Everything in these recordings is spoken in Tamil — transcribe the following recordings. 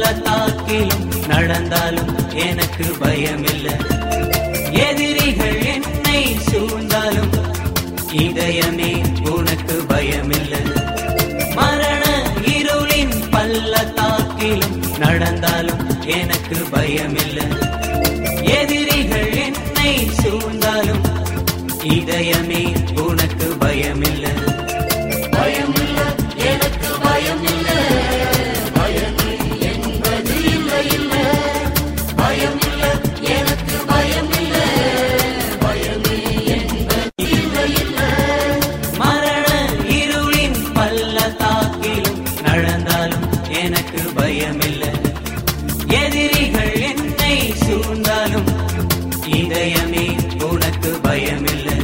பள்ளத்தாக்கிலும் நடந்தாலும் எனக்கு பயமில்லை எதிரிகள் என்னை சூழ்ந்தாலும் இதயமே உனக்கு பயமில்லை மரண இருளின் பள்ளத்தாக்கிலும் நடந்தாலும் எனக்கு பயமில்லை எதிரிகள் என்னை சூழ்ந்தாலும் இதயமே உனக்கு பயமில்லை பயமில்ல எனக்கு பயமில்ல பயமே என்பது இல்லை இல்ல பயமில்ல எனக்கு பயமில்ல பயமே என்பது இல்லை இல்ல மரண இருளின் பள்ளத்தாக்கிலும் நடந்தாலும் எனக்கு பயமில்லை எதிரிகள் என்னை சூழ்ந்தாலும் இதயமே உனக்கு பயமில்லை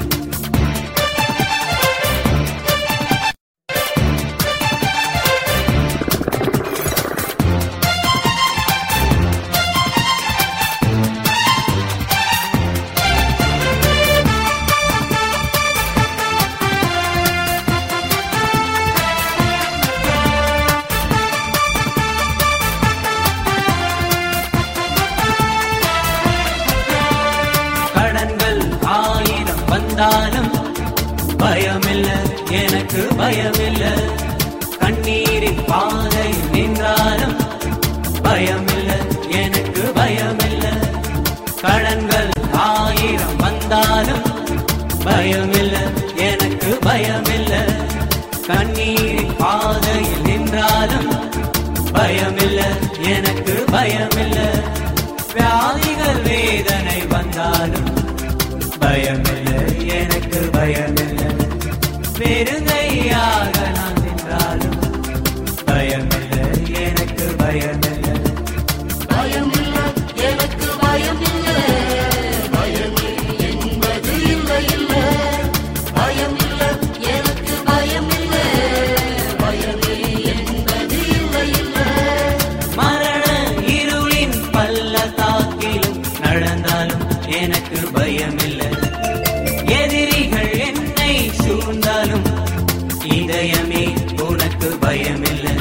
கடன்கள் ஆயிரம் வந்தாலும் பயமில்ல எனக்கு பயமில்ல கண்ணீரின் பாதை நின்றாலும் பயமில்ல எனக்கு பயமில்ல கடன்கள் ஆயிரம் வந்தாலும் பயமில்ல எனக்கு பயமில்ல கண்ணீரின் பாதையில் நின்றாலும் பயமில்ல எனக்கு பயமில்ல வியாதிகள் வேதனை வந்தாலும் பயமில்லை எனக்கு பயமில்லை பெருங்கையாக நான் நின்றாலும் பயமில்லை எனக்கு பயமில்லை பயமில்ல எனக்கு பயமில்ல பயமே என்பது இல்லை இல்ல பயமில்ல எனக்கு பயமில்ல பயமே என்பது இல்லை இல்ல மரண இருளின் பள்ளத்தாக்கிலும் நடந்தாலும் எனக்கு பயமில்லை எதிரிகள் என்னை சூழ்ந்தாலும் இதயமே உனக்கு பயமில்லை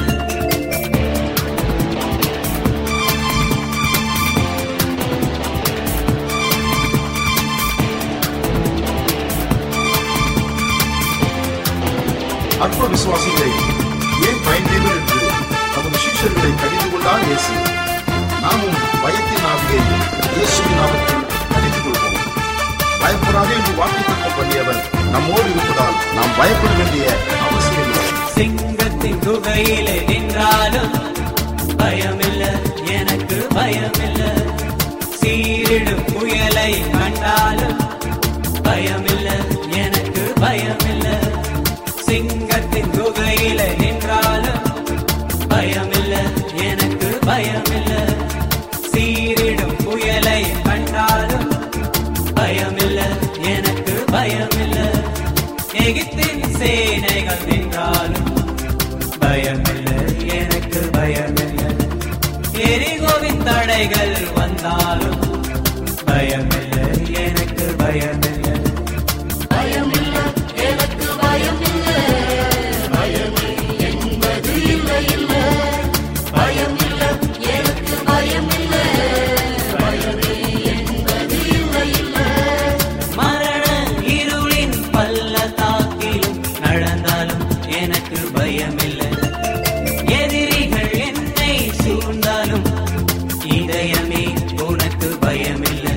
அற்ப விசுவாசிகளை ஏன் பயந்தீர்கள் என்று தமது சீஷர்களை கடிந்து கொண்டார் இயேசு நாமும் பயத்தின் ஆவியை இயேசுவின் நாமத்தில் கடிந்து கொள்வோம் பயப்படாதே என்று வாக்குத்தத்தம் பண்ணியவர் நம்மோடு இருப்பதால் நாம் பயப்பட வேண்டிய அவசியம் இல்லை சிங்கத்தின் குகையிலே நின்றாலும் பயமில்ல எனக்கு பயமில்ல சீரிடும் புயலை கண்டாலும் பயமில்ல எனக்கு பயமில்ல சிங்கத்தின் குகையிலே நின்றாலும் பயமில்ல எனக்கு பயமில்ல சீரிடும் புயலை கண்டாலும் பயமில்ல எனக்கு பயமில்ல எகிப்தின் சேனைகள் நின்றாலும் பயமில்லை எனக்கு பயமில்லை எரிகோவின் தடைகள் வந்தாலும் பயமில்லை எனக்கு பயமில்லை பயமில்ல எனக்கு பயமில்ல பயமே என்பது இல்லை இல்ல பயமில்ல எனக்கு பயமில்ல பயமே என்பது இல்லை இல்ல மரண இருளின் பள்ளத்தாக்கிலும் நடந்தாலும் எனக்கு பயமில்லை எதிரிகள் என்னை சூழ்ந்தாலும் இதயமே உனக்கு பயமில்லை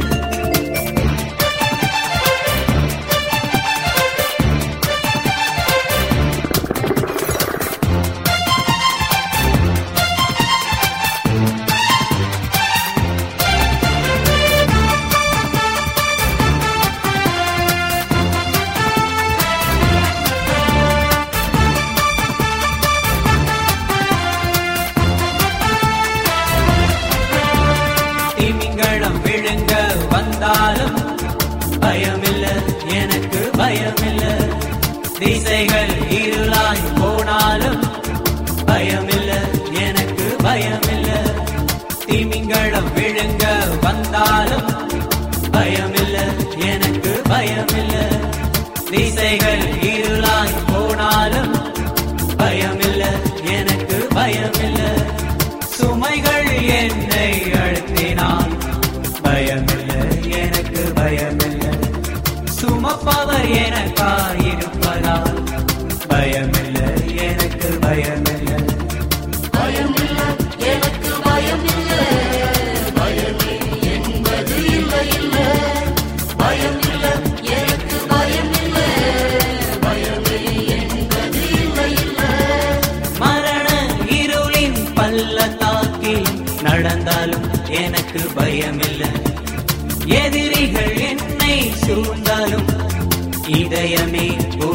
திமிங்கலம் விழுங்க வந்தாலும் பயமில்ல எனக்கு பயமில்ல திசைகள் இருளாய் போனாலும் பயமில்ல எனக்கு பயமில்ல திமிங்கலம் விழுங்க வந்தாலும் பயமில்ல எனக்கு பயமில்ல திசைகள் இருளாய் போனாலும் பயமில்ல எனக்கு பயமில்ல சூ சுமைகள் என்னை அழுத்தினான் பயமில்லை எனக்கு பயமில்லை சுமப்பவர் எனக்காயிருப்பதால் பயமில்லை எனக்கு பயமில்லை பயமில்ல எனக்கு பயமில்ல பயமே என்பது இல்லை இல்ல பயமில்ல எனக்கு பயமில்ல பயமே என்பது இல்லை இல்ல மரண இருளின் பள்ளத்தாக்கில் நடந்தாலும் எனக்கு பயமில்லை எதிரிகள் என்னை சூழ்ந்தாலும் இதயமே